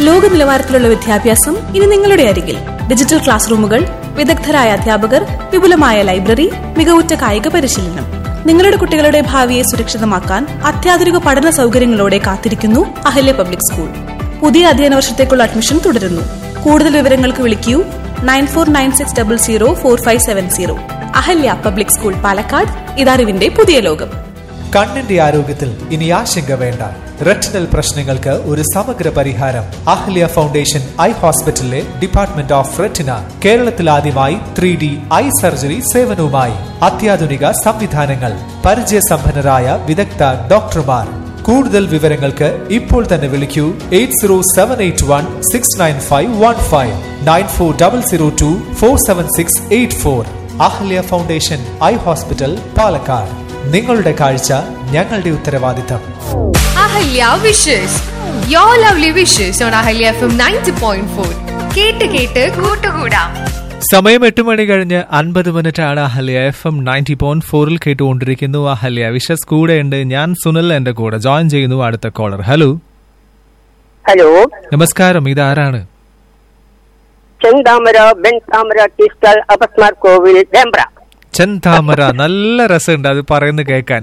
ലോക നിലവാരത്തിലുള്ള വിദ്യാഭ്യാസം ഇനി നിങ്ങളുടെ അരികിൽ ഡിജിറ്റൽ ക്ലാസ് റൂമുകൾ വിദഗ്ധരായ അധ്യാപകർ വിപുലമായ ലൈബ്രറി മികവുറ്റ കായിക പരിശീലനം നിങ്ങളുടെ കുട്ടികളുടെ ഭാവിയെ സുരക്ഷിതമാക്കാൻ അത്യാധുനിക പഠന സൗകര്യങ്ങളോടെ കാത്തിരിക്കുന്നു അഹല്യ പബ്ലിക് സ്കൂൾ പുതിയ അധ്യയന വർഷത്തേക്കുള്ള അഡ്മിഷൻ തുടരുന്നു കൂടുതൽ വിവരങ്ങൾക്ക് വിളിക്കൂ nine four nine six double zero four five seven zero Ahalya public school Palakkad ഇതറിവിന്റെ പുതിയ ലോകം കണ്ണിന്റെ ആരോഗ്യത്തിൽ ഇനി ആശങ്ക വേണ്ട റെറ്റിനൽ പ്രശ്നങ്ങൾക്ക് ഒരു സമഗ്ര പരിഹാരം അഹ്ല്യ ഫൗണ്ടേഷൻ ഐ ഹോസ്പിറ്റലിലെ ഡിപ്പാർട്ട്മെന്റ് ഓഫ് റെറ്റിന കേരളത്തിൽ ആദ്യമായി ത്രീ ഡി ഐ സർജറി സേവനവുമായി അത്യാധുനിക സംവിധാനങ്ങൾ പരിചയസമ്പന്നരായ വിദഗ്ധ ഡോക്ടർമാർ കൂടുതൽ വിവരങ്ങൾക്ക് ഇപ്പോൾ തന്നെ വിളിക്കൂ eight zero seven eight one six nine five one five nine four double zero two four seven six eight four Ahalya foundation eye hospital Palakkad നിങ്ങളുടെ കാഴ്ച ഞങ്ങളുടെ ഉത്തരവാദിത്തം Ahalya wishes you lovely wishes on Ahalya FM ninety point four ഫോർ കേട്ട് കേട്ട് കൂട്ടുകൂടാം സമയം എട്ട് മണി കഴിഞ്ഞ് അൻപത് മിനിറ്റ് ആണ് അഹല്യ എഫ് എം നയൻറ്റി പോയിന്റ് ഫോറിൽ കേട്ടുകൊണ്ടിരിക്കുന്നു അഹല്യ വിഷസ് കൂടെയുണ്ട് ഞാൻ സുനിൽ എന്റെ കൂടെ ജോയിൻ ചെയ്യുന്നു അടുത്ത കോളർ ഹലോ ഹലോ നമസ്കാരം ഇതാരാണ് ചെന്താമര വെൺതാമര ടീസ്റ്റൽ അപസ്മാർ കോവിൽ വേമ്പ്ര ചെന്താമര നല്ല രസമുണ്ട് അത് പറയുന്നത് കേൾക്കാൻ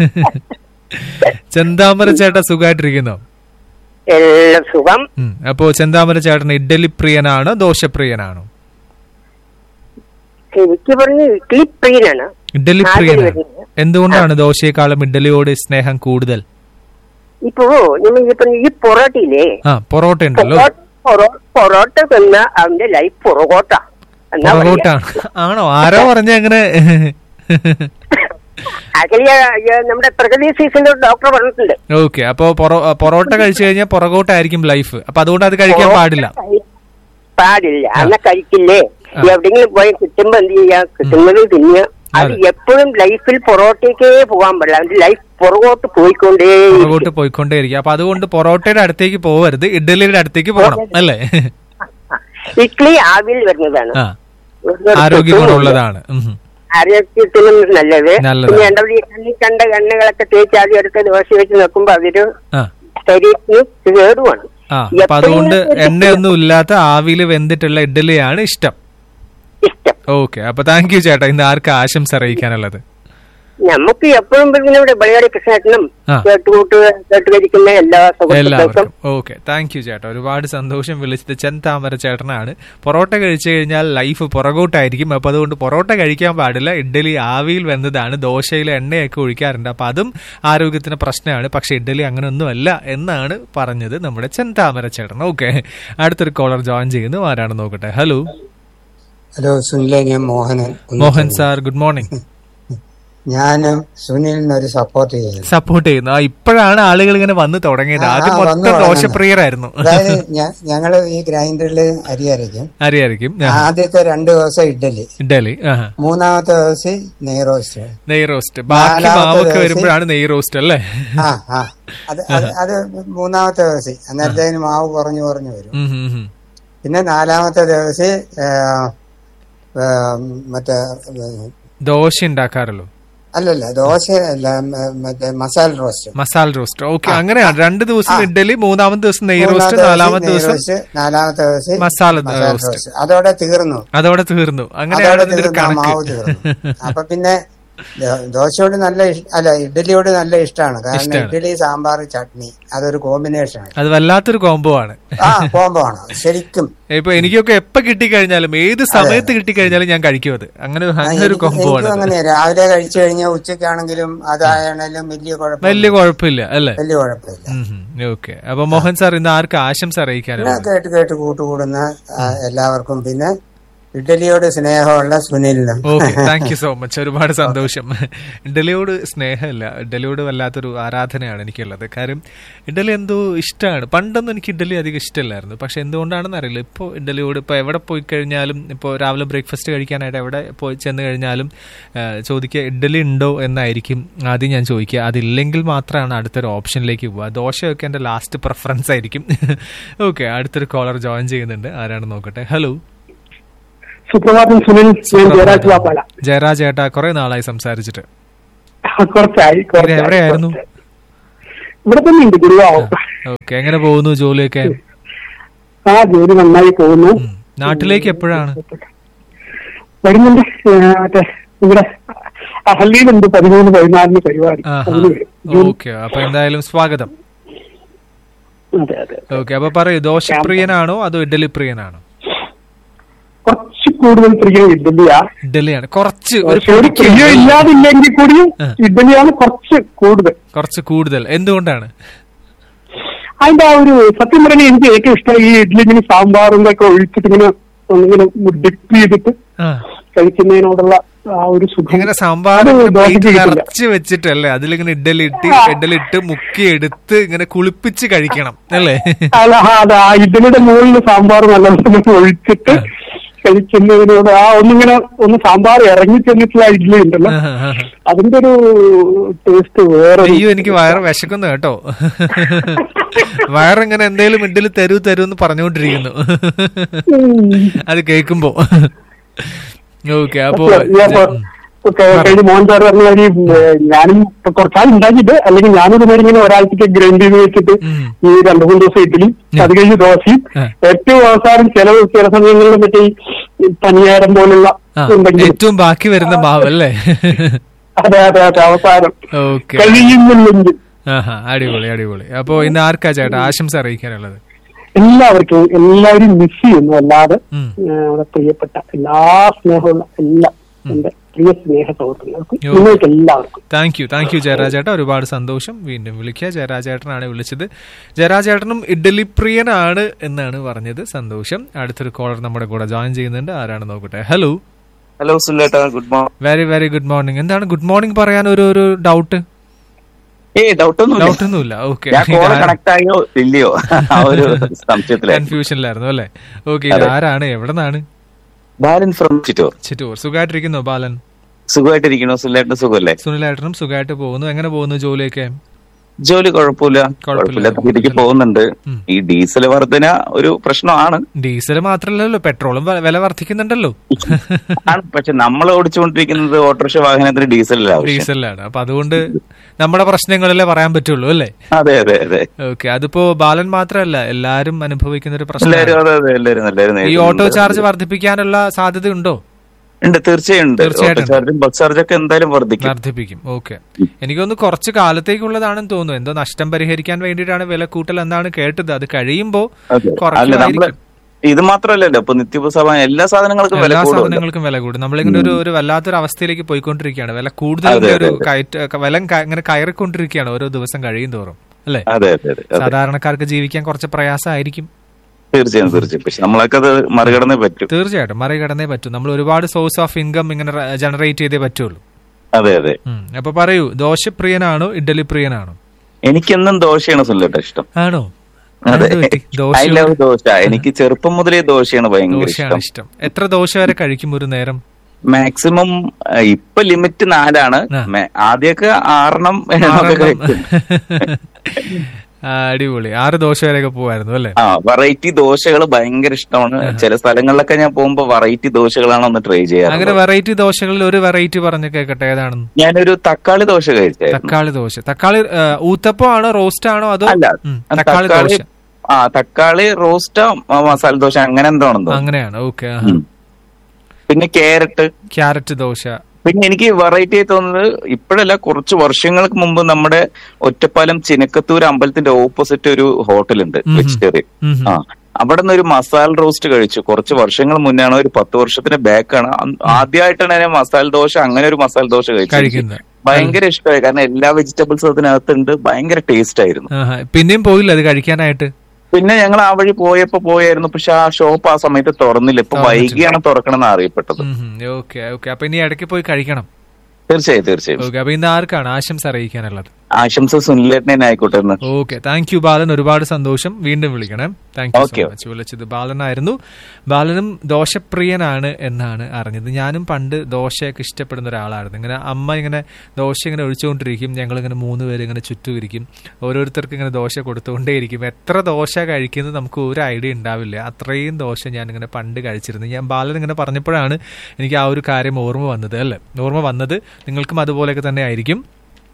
ചെന്താമര ചേട്ടാ സുഖമായിട്ടിരിക്കുന്നോ എല്ലാം സുഖം ഉം. അപ്പോ ചെന്താമര ചേട്ടൻ ഇഡ്ഡലി പ്രിയനാണോ ദോശപ്രിയനാണോ എനിക്ക് പറഞ്ഞ് ഇഡ്ലി പ്രിയനാണ് ഇഡ്ഡലി ആദ്യം പ്രിയനാണ് വരുന്നത്. എന്തുകൊണ്ടാണ് ദോശയെക്കാളും ഇഡ്ഡലിയോട് സ്നേഹം കൂടുതൽ ഇപ്പോ നമ്മൾ ഈ പറഞ്ഞ ഈ പൊറോട്ടയില്ലേ ആ പൊറോട്ട ഉണ്ടല്ലോ പൊറോ- പൊറോ- പൊറോട്ട തിന്ന അവന്റെ ലൈഫ് പുറകോട്ട എന്നാ പറയാ. പൊറോട്ടാണ് ആണോ ആരോ പറഞ്ഞ അങ്ങനെ അകലിയ നമ്മുടെ പ്രകൃതി സീസണിൽ ഡോക്ടർ പറഞ്ഞിട്ടുണ്ട് ഓക്കെ അപ്പോ പൊറോ- പൊറോട്ട കഴിച്ചു കഴിഞ്ഞാൽ പുറകോട്ടായിരിക്കും ലൈഫ് അപ്പൊ അതുകൊണ്ട് അത് കഴിക്കാൻ പാടില്ല പാടില്ല അന്ന കഴിക്കില്ലേ ആ. എവിടെയെങ്കിലും പോയി കിട്ടുമ്പോ എന്ത് ചെയ്യാ കിട്ടുന്നത് തിന്നുക അത് അതെ. എപ്പോഴും ലൈഫിൽ പുറകോട്ടേക്കേ പോകാൻ പാടില്ല അവന്റെ ലൈഫ് പുറകോട്ട് പോയിക്കൊണ്ടേ പുറകോട്ട് പോയിക്കൊണ്ടേയിരിക്കും അപ്പൊ അതുകൊണ്ട് പൊറോട്ടയുടെ അടുത്തേക്ക് പോവരുത് ഇഡ്ഡലിയുടെ അടുത്തേക്ക് പോകണം അല്ലേ ഇഡ്ലി ആവിയിൽ വരുന്നതാണ് ആ ആരോഗ്യ ഗുണമുള്ളതാണ് ഉം. ആരോഗ്യത്തിനും നല്ലത് നല്ലതാണ്. പിന്നെ എന്താ പറയുക കണ്ണി കണ്ട കണ്ണുകളൊക്കെ തേച്ച് ആദ്യം എടുത്ത് ദോശ വെച്ച് നോക്കുമ്പോ അതൊരു ആ ശരീരത്തിന് കേടുവാണ് ആ അപ്പൊ അതുകൊണ്ട് എണ്ണയൊന്നും ഇല്ലാത്ത ആവിയിൽ വെന്തിട്ടുള്ള ഇഡ്ഡലിയാണ് ഇഷ്ടം ഇഷ്ടം ഓക്കെ അപ്പൊ താങ്ക് യു ചേട്ടാ ഇന്ന് ആർക്ക് ആശംസ അറിയിക്കാനുള്ളത് നമുക്ക് എപ്പോഴും പിന്നെ ഇവിടെ ബളിയാടി കൃഷ്ണേട്ടനും ആ. കേട്ടുകൂട്ട് കേട്ടുകരിക്കുന്ന എല്ലാ സുഹൃത്തുക്കൾക്കും എല്ലാവർക്കും ഓക്കെ താങ്ക് യു ചേട്ടാ ഒരുപാട് സന്തോഷം വിളിച്ചത് ചെന്താമര ചേട്ടനാണ് പൊറോട്ട കഴിച്ചു കഴിഞ്ഞാൽ ലൈഫ് പുറകോട്ടായിരിക്കും അപ്പൊ അതുകൊണ്ട് പൊറോട്ട കഴിക്കാൻ പാടില്ല ഇഡ്ഡലി ആവിയിൽ വെന്തതാണ് ദോശയിൽ എണ്ണയൊക്കെ ഒഴിക്കാറുണ്ട് അപ്പൊ അതും ആരോഗ്യത്തിന് പ്രശ്നമാണ് പക്ഷെ ഇഡ്ഡലി അങ്ങനെയൊന്നുമല്ല എന്നാണ് പറഞ്ഞത് നമ്മുടെ ചെന്താമര ചേട്ടൻ ഓക്കെ അടുത്തൊരു കോളർ ജോയിൻ ചെയ്യുന്നു ആരാണ് നോക്കട്ടെ ഹലോ ഹലോ സുനിലെ ഞാൻ Mohanan Mohan sir good morning ഞാൻ സുനിലിന് ഒരു സപ്പോർട്ട് ചെയ്യുന്നു സപ്പോർട്ട് ചെയ്യുന്നു ആ ഇപ്പോഴാണ് ആളുകൾ ഇങ്ങനെ വന്ന് തുടങ്ങിയത് ആ, ആദ്യം ആ, വന്നു മൊത്തം തുടങ്ങുന്നു. ദോശപ്രിയരായിരുന്നു അതായത് ഞ- ഞങ്ങള് ഈ ഗ്രൈൻഡറിൽ അരി അരയ്ക്കും അറിയായിരിക്കും ആദ്യത്തെ രണ്ട് ദിവസം ഇഡ്ഡലി ഇഡ്ഡലി ആഹാ മൂന്നാമത്തെ ദിവസം നെയ് റോസ്റ്റ് നെയ് റോസ്റ്റ് ബാക്കി നാലാമത്തെ മാവൊക്കെ ദിവസം- വരുമ്പോഴാണ് നെയ് റോസ്റ്റ് അല്ലേ ആ ആ അത് അത് അത് മൂന്നാമത്തെ ദിവസം അന്നേരത്തേന് മാവ് കുറഞ്ഞു കുറഞ്ഞു വരും ഉം, ഉം, ഉം. പിന്നെ നാലാമത്തെ ദിവസം ഏ, ഏ, മറ്റേ ഏ, ദോശ ഉണ്ടാക്കാറുള്ളൂ അല്ലല്ല ദോശ അല്ല മ- മറ്റേ masala roast masala roast okay അങ്ങനെയാണ് രണ്ട് ദിവസം ആ. ഇഡ്ഡലി മൂന്നാമത്തെ ദിവസം നെയ് റോസ്റ്റ് മൂന്നാമത്തെ നാലാമത്തെ നെയ് ദിവസം റോസ്റ്റ്, നാലാമത്തെ ദിവസം മസാല റോസ്റ്റ്. അതോടെ തീർന്നു അതോടെ തീർന്നു അങ്ങനെയാണ് അതോടെ ഇതിന്റെ തീർന്നു ആ മാവ് കണക്ക് തീർന്നു അപ്പൊ പിന്നെ ദോ- ദോശയോട് നല്ല ഇഷ്- അല്ല ഇഡ്ഡലിയോട് നല്ല ഇഷ്ടമാണ് കാരണം ഇഷ്ടാണ്. ഇഡ്ഡലി സാമ്പാർ ചട്നി അതൊരു കോമ്പിനേഷൻ ആണ് അത് വല്ലാത്തൊരു കോംബോ ആണ് ആ കോംബോ ആണ് ശരിക്കും ഇപ്പൊ എനിക്കൊക്കെ എപ്പോ കിട്ടിക്കഴിഞ്ഞാലും ഏത് സമയത്ത് കിട്ടിക്കഴിഞ്ഞാലും ഞാൻ കഴിക്കും അത് അങ്ങനെ ആ, അങ്ങനെ ഒരു എനിക്ക് കോംബോ എനിക്കും ആണ് അങ്ങനെ രാവിലെ കഴിച്ചു കഴിഞ്ഞാൽ ഉച്ചയ്ക്കാണെങ്കിലും അതായാണെങ്കിലും വലിയ കുഴപ്പം വലിയ കുഴപ്പമില്ല അല്ലേ വലിയ കുഴപ്പമില്ല ഓക്കെ അപ്പൊ മോഹൻ സാർ ഇന്ന് ആർക്ക് ആശംസ പിന്നെ അറിയിക്കാനുള്ളത് കേട്ട് കേട്ട് കൂട്ടുകൂടുന്ന ആ, എല്ലാവർക്കും പിന്നെ ഇഡ്ഡലിയോട് സ്നേഹമുള്ള സുനിലിനും okay thank you so much ഒരുപാട് സന്തോഷം ഇഡലിയോട് സ്നേഹമില്ല ഇഡലിയോട് വല്ലാത്തൊരു ആരാധനയാണ് എനിക്കുള്ളത് കാര്യം ഇഡലി എന്തോ ഇഷ്ടമാണ് പണ്ടൊന്നും എനിക്ക് ഇഡലി അധികം ഇഷ്ടമല്ലായിരുന്നു പക്ഷെ എന്തുകൊണ്ടാണെന്ന് അറിയില്ല ഇപ്പോൾ ഇഡലിയോട് ഇപ്പോൾ എവിടെ പോയി കഴിഞ്ഞാലും ഇപ്പോൾ രാവിലെ ബ്രേക്ക്ഫാസ്റ്റ് കഴിക്കാനായിട്ട് എവിടെ പോയി ചെന്ന് കഴിഞ്ഞാലും ആ, ചോദിക്കുക ഇഡലി ഉണ്ടോ എന്നായിരിക്കും ആദ്യം ഞാൻ ചോദിക്കുക അതില്ലെങ്കിൽ മാത്രമാണ് അടുത്തൊരു ഓപ്ഷനിലേക്ക് പോവുക ദോശയൊക്കെ എൻ്റെ ലാസ്റ്റ് പ്രിഫറൻസ് ആയിരിക്കും ഓക്കെ അടുത്തൊരു കോളർ ജോയിൻ ചെയ്യുന്നുണ്ട് ആരാണ് നോക്കട്ടെ ഹലോ സുപ്രഭാതം സുനിൽ ഞാൻ ജയരാജ് വാപ്പാല ജയരാജ് ചേട്ടാ കുറെ നാളായി സംസാരിച്ചിട്ട് കുറച്ചായി ഇത് കുറച്ചായി, എവിടെയായിരുന്നു കുറച്ചായി. ഇവിടെ തന്നെ ഉണ്ട് ഗുരുവായൂർ ഓക്കെ എങ്ങനെ പോകുന്നു ജോലിയൊക്കെ ആ ജോലി നന്നായി പോകുന്നു ഉം. നാട്ടിലേക്ക് എപ്പോഴാണ് വരുന്നുണ്ട് ഏ, മറ്റേ ഇവിടെ അഹല്ലിയിലുണ്ട് പതിമൂന്ന് പതിനാലിന് പരിപാടി അതിന് വരും. ജൂൺ ഓക്കെ അപ്പൊ എന്തായാലും സ്വാഗതം അതെ അതെ ഓക്കെ അപ്പൊ പറയൂ ദോശപ്രിയനാണോ അതോ ഇഡലി പ്രിയനാണോ കുറച്ച് കൂടുതൽ പ്രിയം ഇഡ്ഡലിയാ ഇഡലിയാണ് കുറച്ച് ഒരു പക്ഷെ ഒരു പൊടിക്ക് പ്രിയം ഇല്ലാതില്ലെങ്കിൽ കൂടിയും ഇഡ്ഡലിയാണ് കുറച്ച് കൂടുതൽ കുറച്ച് കൂടുതൽ എന്തുകൊണ്ടാണ് അതിന്റെ ആ ഒരു സത്യം പറഞ്ഞാൽ എനിക്ക് ഏറ്റവും ഇഷ്ടം ഈ ഇഡ്ഡലി ഇങ്ങനെ സാമ്പാറും ഒക്കെ ഒഴിച്ചിട്ട് ഇങ്ങനെ ഒന്നിങ്ങനെ ഡിപ്പ് ചെയ്തിട്ട് ആ കഴിക്കുന്നതിനോടുള്ള ആ ഒരു സുഖം ഇങ്ങനെ സാമ്പാർ അത് ഇങ്ങനെ ദോശയ്ക്ക് plate കിട്ടില്ല. നിറച്ച് വെച്ചിട്ടല്ലേ അതിലിങ്ങനെ ഇഡലി ഇട്ട് ഇഡലി ഇട്ട് മുക്കി എടുത്ത് ഇങ്ങനെ കുളിപ്പിച്ച് കഴിക്കണം അല്ലേ അല്ല ആ, അതെ ആ ഇഡ്ഡലിയുടെ മുകളിൽ സാമ്പാർ നല്ലപോലെ ഒഴിച്ചിട്ട് കഴിക്കുന്നതിനോട് ആ ഒന്നിങ്ങനെ ഒന്ന് സാമ്പാർ ഇറങ്ങി ചെന്നിട്ടുള്ള ഇഡ്ഡലി ഉണ്ടല്ലോ അതിന്റെ ഒരു ടേസ്റ്റ് വേറെ അയ്യോ എനിക്ക് വയറ് വിശക്കുന്നു കേട്ടോ വയറിങ്ങനെ എന്തേലും ഇഡലി തരൂ തരൂ എന്ന് പറഞ്ഞുകൊണ്ടിരിക്കുന്നു അത് കേൾക്കുമ്പോ ഓക്കെ അപ്പോ കഴിഞ്ഞ മോഹൻ സാർ പറഞ്ഞ മാതിരി ഏ, ഞാനും ഇപ്പൊ കുറച്ചാൾ ഉണ്ടാക്കിയിട്ട് അല്ലെങ്കിൽ ഞാനൊരു നേരം ഇങ്ങനെ ഒരാഴ്ചക്ക് ഗ്രൈൻഡ് ചെയ്ത് വെച്ചിട്ട് ഉം. ഈ രണ്ടു മൂന്ന് ദിവസം ഇഡ്ഡലി അത് കഴിഞ്ഞ് ദോശയും ആ. ഏറ്റവും അവസാനം ചില ചില സമയങ്ങളിൽ മറ്റേ ഈ പനിയാരം പോലുള്ള ആ എന്തെങ്കിലും ഏറ്റവും ബാക്കി വരുന്ന മാവ് അല്ലേ അതെ അതെ അതെ അവസാനം ഓക്കെ കഴിയുന്നില്ലെങ്കിൽ ആഹാ അടിപൊളി അടിപൊളി അപ്പോ ഇന്ന് ആർക്കാ ചേട്ടാ ആശംസ അറിയിക്കാനുള്ളത് എല്ലാവർക്കും എല്ലാവരും മിസ് ചെയ്യുന്നു അല്ലാതെ ഉം. ഏ, നമ്മുടെ പ്രിയപ്പെട്ട എല്ലാ സ്നേഹമുള്ള എല്ലാ എന്റെ പ്രിയ സ്നേഹ സുഹൃത്തുക്കൾക്കും യോ. നിങ്ങൾക്ക് എല്ലാവർക്കും താങ്ക് യു താങ്ക് യു ജയരാജേട്ട ഒരുപാട് സന്തോഷം വീണ്ടും വിളിക്കുക ജയരാജേട്ടനാണ് വിളിച്ചത് ജയരാജേട്ടനും ഇഡലി പ്രിയനാണ് എന്നാണ് പറഞ്ഞത് സന്തോഷം അടുത്തൊരു കോളർ നമ്മുടെ കൂടെ ജോയിൻ ചെയ്യുന്നുണ്ട് ആരാണ് നോക്കട്ടെ ഹലോ ഹലോ സുല്ലേട്ടാ good morning very very good morning എന്താണ് ഗുഡ് മോർണിംഗ് പറയാൻ ഒരു ഒരു ഡൗട്ട് ഏയ് ഡൗട്ട് ഒന്നും ഡൗട്ട് ഒന്നുമില്ല ഓക്കെ ഞാൻ കോൾ കണക്ട് ആയോ ഇല്ലയോ ആ ഒരു സംശയത്തിലായിരുന്നു കൺഫ്യൂഷനിലായിരുന്നു അല്ലേ ഓക്കെ അതെ. ആരാണ് എവിടെ നിന്നാണ് ബാലൻ ഫ്രം ചിറ്റൂർ ചിറ്റൂർ സുഖമായിട്ടിരിക്കുന്നോ ബാലൻ സുഖമായിട്ടിരിക്കണോ സുല്ലേട്ടന് സുഖമല്ലേ സുനിലേട്ടനും സുഖമായിട്ട് പോകുന്നു എങ്ങനെ പോകുന്നു ജോലിയൊക്കെ ജോലി കുഴപ്പമില്ല കുഴപ്പമില്ല. കുഴപ്പമില്ല രീതിക്ക് പോകുന്നുണ്ട് ഉം. ഈ ഡീസൽ വർധന ഒരു പ്രശ്നമാണ് ഡീസൽ മാത്രല്ലല്ലോ പെട്രോളും വ- വില വർദ്ധിക്കുന്നുണ്ടല്ലോ ആണ് പക്ഷെ നമ്മൾ ഓടിച്ചുകൊണ്ടിരിക്കുന്നത് ഓട്ടോറിക്ഷ വാഹനത്തിന് ഡീസലല്ല ആവശ്യം ഡീസലിലാണ് അപ്പൊ അതുകൊണ്ട് നമ്മുടെ പ്രശ്നങ്ങളല്ലേ പറയാൻ പറ്റുള്ളൂ അല്ലേ അതെ അതെ അതെ ഓക്കെ അതിപ്പോ ബാലൻ മാത്രമല്ല എല്ലാരും അനുഭവിക്കുന്ന ഒരു എല്ലാരും പ്രശ്നമാണ് അതെ അതെ എല്ലാരും എല്ലാരും ഈ ഓട്ടോ നേരിടുന്നുണ്ട്. ചാർജ് വർദ്ധിപ്പിക്കാനുള്ള സാധ്യത ഉണ്ടോ ഉണ്ട് തീർച്ചയായും ഉണ്ട് തീർച്ചയായിട്ടും ഓട്ടോ ചാർജും ബസ് ചാർജൊക്കെ എന്തായാലും വർദ്ധിക്കും വർദ്ധിപ്പിക്കും ഓക്കെ എനിക്കൊന്ന് കുറച്ച് കാലത്തേക്കുള്ളതാണെന്ന് തോന്നുന്നു എന്തോ നഷ്ടം പരിഹരിക്കാൻ വേണ്ടിയിട്ടാണ് വില കൂട്ടൽ എന്നാണ് കേട്ടത് അത് കഴിയുമ്പോ അതെ. അല്ല നമ്മള് കുറയ്ക്കുമായിരിക്കും ഇത് മാത്രല്ലല്ലോ ഇപ്പൊ നിത്യോപസാധനം എല്ലാ സാധനങ്ങൾക്കും വില എല്ലാ കൂടുതൽ സാധനങ്ങൾക്കും വില കൂടും നമ്മളിങ്ങനെ ഒരു ഒരു വല്ലാത്തൊരു അവസ്ഥയിലേക്ക് പോയിക്കൊണ്ടിരിക്കുകയാണ് വില കൂടുതൽ അതെ, ഒരു അതെ. കയറ്റ വില ക- ഇങ്ങനെ കയറിക്കൊണ്ടിരിക്കുകയാണ് ഓരോ ദിവസം കഴിയും തോറും അല്ലേ അതെ അതെ അതെ അതെ സാധാരണക്കാർക്ക് ജീവിക്കാൻ കുറച്ച് പ്രയാസമായിരിക്കും തീർച്ചയായും തീർച്ചയായും പക്ഷെ നമ്മളൊക്കെ അത് മറികടന്നേ പറ്റും തീർച്ചയായിട്ടും മറികടന്നേ പറ്റൂ നമ്മൾ ഒരുപാട് സോഴ്സ് ഓഫ് ഇൻകം ഇങ്ങനെ ജനറേറ്റ് ചെയ്തേ പറ്റുള്ളൂ അതെ അതെ ഉം. അപ്പൊ പറയൂ ദോശപ്രിയനാണോ ഇഡലി പ്രിയനാണോ എനിക്കെന്നും ദോശയാണ് സുല്ലേട്ട ഇഷ്ടം ആണോ അതെ എന്ത് പറ്റി? ഐ ദോശ ലവ് ദോശ എനിക്ക് ചെറുപ്പം മുതലേ ദോശയാണ് ഭയങ്കര ദോശയാണ് ഇഷ്ടം ഇഷ്ടം എത്ര ദോശ വരെ കഴിക്കും ഒരു നേരം മാക്സിമം ഇപ്പൊ ലിമിറ്റ് നാലാണ് ആ. മേ- ആദ്യമൊക്കെ ആറെണ്ണം ഒക്കെ കഴിക്കും ആ, അടിപൊളി ആറ് ദോശ വരെയൊക്കെ പോവായിരുന്നു അല്ലേ ആ വെറൈറ്റി ദോശകൾ ഭയങ്കര ഇഷ്ടമാണ് ചില സ്ഥലങ്ങളിലൊക്കെ ഞാൻ പോകുമ്പോ വെറൈറ്റി ദോശകളാണ് ഒന്ന് ട്രൈ അങ്ങനെ ചെയ്യാറ് വെറൈറ്റി ദോശകളിൽ ഒരു വെറൈറ്റി പറഞ്ഞു കേക്കട്ടെ ഏതാണെന്ന് ഞാനൊരു തക്കാളി ദോശ കഴിച്ചായിരുന്നു തക്കാളി ദോശ തക്കാളി ആ, ഊത്തപ്പം ആണോ റോസ്റ്റ് ആണോ അതോ അല്ല ഉം, തക്കാളി ദോശ ആ തക്കാളി റോസ്റ്റോ മസാല ദോശ അങ്ങനെ എന്താണെന്ന് തോന്നുന്നു അങ്ങനെയാണ് ഓക്കെ ഉം. പിന്നെ ക്യാരറ്റ് ക്യാരറ്റ് ദോശ പിന്നെ എനിക്ക് വെറൈറ്റി ആയി തോന്നുന്നത് ഇപ്പോഴല്ല കുറച്ച് വർഷങ്ങൾക്ക് മുമ്പ് നമ്മുടെ ഒറ്റപ്പാലം ചിനക്കത്തൂർ അമ്പലത്തിന്റെ ഓപ്പോസിറ്റ് ഒരു ഹോട്ടലുണ്ട് ഉം. വെജിറ്റേറിയൻ ഉം. ആ അവിടെ നിന്ന് ഒരു മസാല റോസ്റ്റ് കഴിച്ചു കുറച്ച് വർഷങ്ങൾ മുന്നാണ് ഒരു പത്ത് വർഷത്തിന് ബാക്കാണ് ആദ്യമായിട്ടാണ് ഞാൻ മസാല ദോശ അങ്ങനെ ഒരു മസാല ദോശ കഴിച്ചത് കഴിക്കുന്നത് ഭയങ്കര ഇഷ്ടമായി കാരണം എല്ലാ വെജിറ്റബിൾസും അതിനകത്തുണ്ട് ഭയങ്കര ടേസ്റ്റ് ആയിരുന്നു ആഹാ. പിന്നെയും പോയില്ല അത് കഴിക്കാനായിട്ട് പിന്നെ ഞങ്ങൾ ആ വഴി പോയപ്പോ പോയായിരുന്നു പക്ഷെ ആ ഷോപ്പ് ആ സമയത്ത് തുറന്നില്ല ഇപ്പൊ തുറന്നിട്ടില്ല. വൈകിയാണ് തുറക്കണമെന്ന് അറിയപ്പെട്ടത് ഓക്കെ ഓക്കെ അപ്പൊ ഇനി ഇടയ്ക്ക് പോയി കഴിക്കണം തീർച്ചയായും തീർച്ചയായും ഓക്കെ അപ്പൊ ഇന്ന് ആർക്കാണ് ആശംസ അറിയിക്കാനുള്ളത് ആശംസ സുനിലേട്ടനെ ആയിക്കോട്ടെ എന്ന് ഓക്കെ താങ്ക് യു ബാലൻ ഒരുപാട് സന്തോഷം വീണ്ടും വിളിക്കണം thank you Okay. So much വിളിച്ചത് ബാലനായിരുന്നു ബാലനും ദോശപ്രിയനാണ് എന്നാണ് അറിഞ്ഞത് ഞാനും പണ്ട് ദോശയൊക്കെ ഇഷ്ടപ്പെടുന്ന ഒരാളായിരുന്നു ഇങ്ങനെ അമ്മ ഇങ്ങനെ ദോശ ഇങ്ങനെ ഒഴിച്ചുകൊണ്ടിരിക്കും ഞങ്ങൾ ഇങ്ങനെ മൂന്ന് പേര് ഇങ്ങനെ ചുറ്റും ഇരിക്കും ഓരോരുത്തർക്ക് ഇങ്ങനെ ദോശ കൊടുത്തുകൊണ്ടേയിരിക്കും എത്ര ദോശ കഴിക്കുന്നത് നമുക്ക് ഒരു ഐഡിയ ഉണ്ടാവില്ല അത്രയും ദോശ ഞാൻ ഇങ്ങനെ പണ്ട് കഴിച്ചിരുന്നു ഞാൻ ബാലൻ ഇങ്ങനെ പറഞ്ഞപ്പോഴാണ് എനിക്ക് ആ ഒരു കാര്യം ഓർമ്മ വന്നത് അല്ലേ ഓർമ്മ വന്നത് നിങ്ങൾക്കും അതുപോലെയൊക്കെ തന്നെ ആയിരിക്കും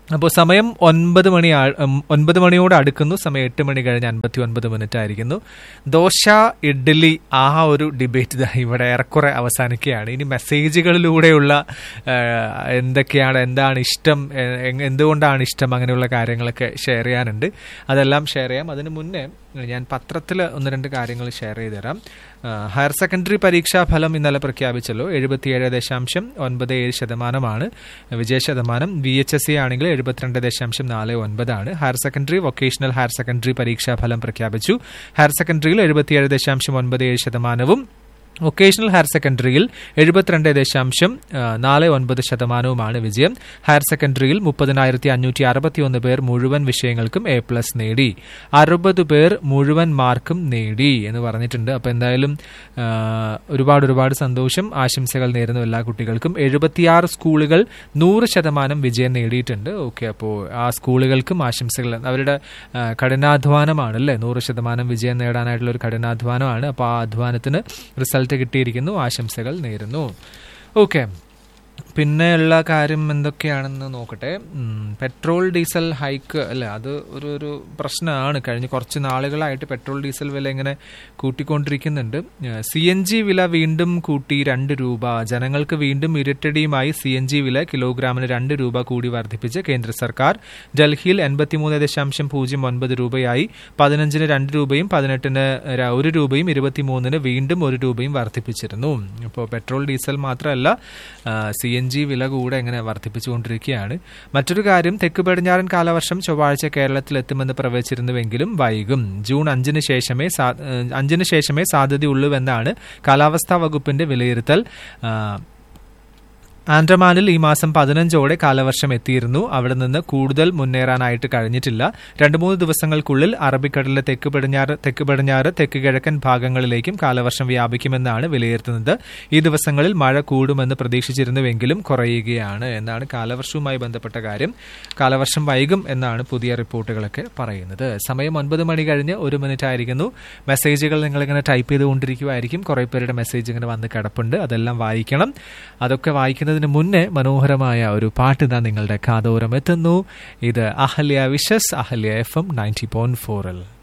അപ്പോൾ സമയം ഒൻപത് മണി ആ- ഉം, ഒൻപത് മണിയോട് അടുക്കുന്നു സമയം എട്ട് മണി കഴിഞ്ഞ് അൻപത്തി ഒൻപത് മിനിറ്റ് ആയിരിക്കുന്നു ദോശ ഇഡ്ഡലി ആ ഒരു ഡിബേറ്റ് ദാ ഇവിടെ ഏറെക്കുറെ അവസാനിക്കുകയാണ് ഇനി മെസ്സേജുകളിലൂടെയുള്ള ആ, എന്തൊക്കെയാണ് എന്താണ് ഇഷ്ടം എ- എ- എന്തുകൊണ്ടാണ് ഇഷ്ടം അങ്ങനെയുള്ള കാര്യങ്ങളൊക്കെ ഷെയർ ചെയ്യാനുണ്ട് അതെല്ലാം ഷെയർ ചെയ്യാം അതിന് മുന്നേ ഞാൻ പത്രത്തിൽ ഒന്ന് രണ്ട് കാര്യങ്ങൾ ഷെയർ ചെയ്ത് തരാം ആ, ഹയർ സെക്കൻഡറി പരീക്ഷാ ഫലം ഇന്നലെ പ്രഖ്യാപിച്ചല്ലോ എഴുപത്തിയേഴ് ദശാംശം ഒൻപത് ഏഴ് ശതമാനമാണ് വിജയ ശതമാനം വി എച്ച് എസ് സി ആണെങ്കിൽ എഴുപത്തിരണ്ട് ദശാംശം നാല് ഒൻപതാണ് higher secondary vocational higher secondary പരീക്ഷാ ഫലം പ്രഖ്യാപിച്ചു ഹയർ സെക്കൻഡറിയിൽ എഴുപത്തിയേഴ് ദശാംശം ഒൻപത് ഏഴ് ശതമാനവും വൊക്കേഷണൽ ഹയർ സെക്കൻഡറിയിൽ എഴുപത്തിരണ്ട് ദശാംശം ആ, നാല് ഒൻപത് ശതമാനവുമാണ് വിജയം ഹയർ സെക്കൻഡറിയിൽ മുപ്പതിനായിരത്തി അഞ്ഞൂറ്റി അറുപത്തിയൊന്ന് പേർ മുഴുവൻ വിഷയങ്ങൾക്കും എ പ്ലസ് നേടി അറുപത് പേർ മുഴുവൻ മാർക്കും നേടി എന്ന് പറഞ്ഞിട്ടുണ്ട് അപ്പോൾ എന്തായാലും ആ, ഒരുപാട് ഒരുപാട് സന്തോഷം ആശംസകൾ നേരുന്നു എല്ലാ കുട്ടികൾക്കും എഴുപത്തിയാറ് സ്കൂളുകൾ നൂറ് ശതമാനം വിജയം നേടിയിട്ടുണ്ട് ഓക്കെ അപ്പോൾ ആ സ്കൂളുകൾക്കും ആശംസകൾ അവരുടെ ആ, കഠിനാധ്വാനമാണ് അല്ലേ നൂറ് ശതമാനം വിജയം നേടാനായിട്ടുള്ള ഒരു കഠിനാധ്വാനമാണ് അപ്പോൾ ആ അധ്വാനത്തിന് റിസൾട്ട് കിട്ടിയിരിക്കുന്നു ആശംസകൾ നേരുന്നു ഓക്കെ പിന്നെയുള്ള കാര്യം എന്തൊക്കെയാണെന്ന് നോക്കട്ടെ ഉം, പെട്രോൾ ഡീസൽ ഹൈക്ക് അല്ലേ അത് ഒരു ഒരു പ്രശ്നമാണ് കഴിഞ്ഞ കുറച്ച് നാളുകളായിട്ട് പെട്രോൾ ഡീസൽ വില ഇങ്ങനെ കൂട്ടിക്കൊണ്ടിരിക്കുന്നുണ്ട് സി എൻ ജി വില വീണ്ടും കൂട്ടി രണ്ട് രൂപ ജനങ്ങൾക്ക് വീണ്ടും ഇരട്ടടിയുമായി സി എൻ ജി വില കിലോഗ്രാമിന് രണ്ട് രൂപ കൂടി വർദ്ധിപ്പിച്ച് കേന്ദ്ര സർക്കാർ ഡൽഹിയിൽ എൺപത്തിമൂന്ന് ദശാംശം പൂജ്യം ഒൻപത് രൂപയായി പതിനഞ്ചിന് രണ്ട് രൂപയും പതിനെട്ടിന് ര- ഒരു രൂപയും ഇരുപത്തിമൂന്നിന് വീണ്ടും ഒരു രൂപയും വർദ്ധിപ്പിച്ചിരുന്നു ഇപ്പോൾ പെട്രോൾ ഡീസൽ മാത്രമല്ല സി എൻ ജി വില കൂടെ ഇങ്ങനെ വർദ്ധിപ്പിച്ചുകൊണ്ടിരിക്കുകയാണ് മറ്റൊരു കാര്യം തെക്ക് പടിഞ്ഞാറൻ കാലവർഷം ചൊവ്വാഴ്ച കേരളത്തിൽ എത്തുമെന്ന് പ്രവചിച്ചിരുന്നുവെങ്കിലും വൈകും ജൂൺ അഞ്ചിന് ശേഷമേ സാ- ഏഹ് അഞ്ചിന് ശേഷമേ സാധ്യതയുള്ളൂവെന്നാണ് കാലാവസ്ഥാ വകുപ്പിന്റെ വിലയിരുത്തൽ ആ, ആൻഡമാനിൽ ഈ മാസം പതിനഞ്ചോടെ കാലവർഷം എത്തിയിരുന്നു അവിടെ നിന്ന് കൂടുതൽ മുന്നേറാനായിട്ട് കഴിഞ്ഞിട്ടില്ല രണ്ട് മൂന്ന് ദിവസങ്ങൾക്കുള്ളിൽ അറബിക്കടലിലെ തെക്ക് പടിഞ്ഞാറ് തെക്ക് പടിഞ്ഞാറ് തെക്ക് കിഴക്കൻ ഭാഗങ്ങളിലേക്കും കാലവർഷം വ്യാപിക്കുമെന്നാണ് വിലയിരുത്തുന്നത് ഈ ദിവസങ്ങളിൽ മഴ കൂടുമെന്ന് പ്രതീക്ഷിച്ചിരുന്നുവെങ്കിലും കുറയുകയാണ് എന്നാണ് കാലവർഷവുമായി ബന്ധപ്പെട്ട കാര്യം കാലവർഷം വൈകും എന്നാണ് പുതിയ റിപ്പോർട്ടുകളൊക്കെ പറയുന്നത് സമയം ഒൻപത് മണി കഴിഞ്ഞ് ഒരു മിനിറ്റ് ആയിരിക്കുന്നു മെസ്സേജുകൾ നിങ്ങളിങ്ങനെ ടൈപ്പ് ചെയ്തുകൊണ്ടിരിക്കുമായിരിക്കും കുറേ പേരുടെ മെസ്സേജ് ഇങ്ങനെ വന്ന് കിടപ്പുണ്ട് അതെല്ലാം വായിക്കണം അതൊക്കെ വായിക്കുന്നതിന് മുന്നേ മനോഹരമായ ഒരു പാട്ട് ഇതാ നിങ്ങളുടെ കാതോരം എത്തുന്നു ഇത് Ahalya wishes Ahalya FM ninety point പോയിന്റ് ഫോറിൽ